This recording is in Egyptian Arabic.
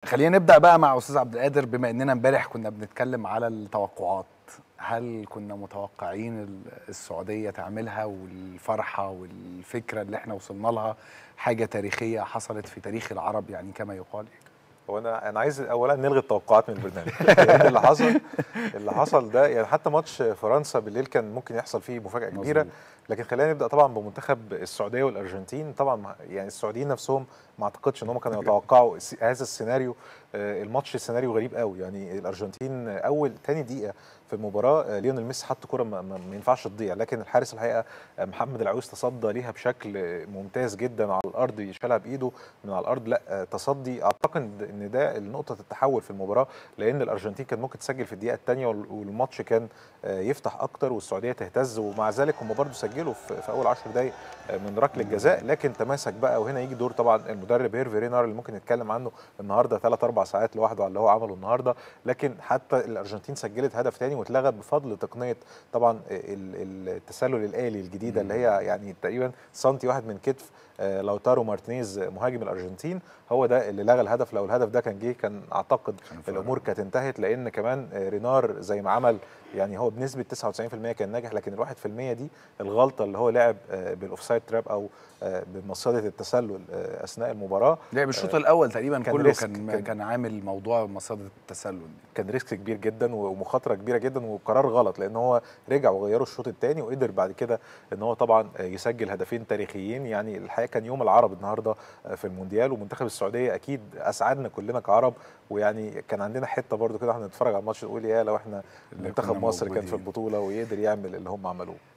خلينا نبدا بقى مع استاذ عبد القادر بما اننا امبارح كنا بنتكلم على التوقعات هل كنا متوقعين ال- السعوديه تعملها والفرحه والفكره اللي احنا وصلنا لها حاجه تاريخيه حصلت في تاريخ العرب يعني كما يقال هو انا انا عايز اولا نلغي التوقعات من البرنامج لان اللي حصل اللي حصل ده يعني حتى ماتش فرنسا بالليل كان ممكن يحصل فيه مفاجاه كبيره مظبوط. لكن خلينا نبدا طبعا بمنتخب السعوديه والارجنتين طبعا ما- يعني السعوديين نفسهم ما اعتقدش ان هم كانوا يتوقعوا الس- هذا السيناريو آه، الماتش سيناريو غريب قوي يعني الارجنتين اول تاني دقيقه في المباراه آه، ليونيل ميسي حط كره ما, ما ما ينفعش تضيع لكن الحارس الحقيقه آه، محمد العويس تصدى ليها بشكل آه، ممتاز جدا على الارض يشيلها بايده من على الارض لا آه، تصدي اعتقد ان ده نقطه التحول في المباراه لان الارجنتين كان ممكن تسجل في الدقيقه الثانيه والماتش كان آه، يفتح اكتر والسعوديه تهتز ومع ذلك هم برضو سجلوا في, في اول 10 دقائق آه، من ركله جزاء لكن تماسك بقى وهنا يجي دور طبعا المدرب هيرفي رينار اللي ممكن نتكلم عنه النهارده ثلاث اربع ساعات لوحده على اللي هو عمله النهارده لكن حتى الارجنتين سجلت هدف ثاني واتلغى بفضل تقنيه طبعا ال- التسلل الالي الجديده اللي هي يعني تقريبا سنتي واحد من كتف آه، لوتارو مارتينيز مهاجم الارجنتين هو ده اللي لغى الهدف لو الهدف ده كان جه كان اعتقد كان فرق. الامور كانت انتهت لان كمان آه، رينار زي ما عمل يعني هو بنسبه 99% كان ناجح لكن ال 1% دي الغلطه اللي هو لعب آه، بالاوفسايد تراب او آه، بمصيده التسلل آه، اثناء المباراه لعب الشوط الاول تقريبا كان كله ريسك، كان كان- كان عامل موضوع مصادر التسلل دي كان ريسك كبير جدا ومخاطره كبيره جدا وقرار غلط لان هو رجع وغيروا الشوط الثاني وقدر بعد كده ان هو طبعا يسجل هدفين تاريخيين يعني الحقيقه كان يوم العرب النهارده في المونديال ومنتخب السعوديه اكيد اسعدنا كلنا كعرب ويعني كان عندنا حته برضو كده احنا بنتفرج على الماتش نقول يا لو احنا اللي منتخب كنا مصر كان في موجودين. البطوله ويقدر يعمل اللي هم عملوه